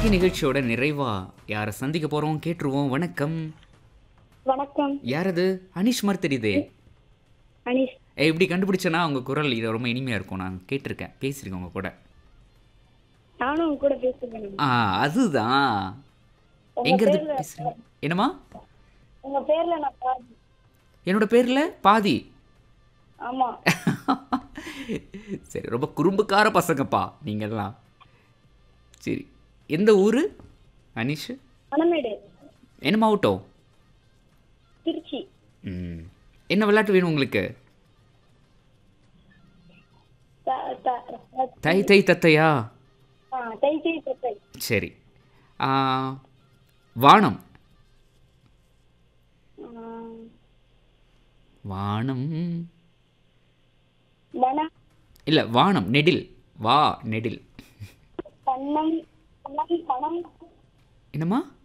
இன்னைக்கு நிகழ்ச்சியோட நிறைவா யாரை சந்திக்க போறோம் கேட்டுருவோம் வணக்கம் வணக்கம் யார் அது அனிஷ் மாதிரி தெரியுதே அனிஷ் ஏய், இப்படி கண்டுபிடிச்சேன்னா உங்க குரல் இது ரொம்ப இனிமையா இருக்கும் நான் கேட்டிருக்கேன் பேசியிருக்கேன் உங்க கூட நானும் உங்க கூட பேசுறேன் ஆ அதுதான் உங்க எங்க இருந்து பேர்ல- பேசுறீங்க என்னம்மா உங்க பேர்ல நான் பாரு என்னோட பேர்ல பாதி ஆமா சரி ரொம்ப குறும்புக்கார பசங்கப்பா நீங்கெல்லாம் சரி எந்த ஊரு அனிஷ் மணமேடு என்ன மாவட்டம் திருச்சி ம் என்ன விளையாட்டு வேணும் உங்களுக்கு த- த- தை தை தத்தையா ஆ, தை தை தத்தை சரி ஆ, வானம் ஆ, வானம் வனம் இல்லை வானம் நெடில் வா நெடில் பன்னம் பணம் பணம் என்னம்மா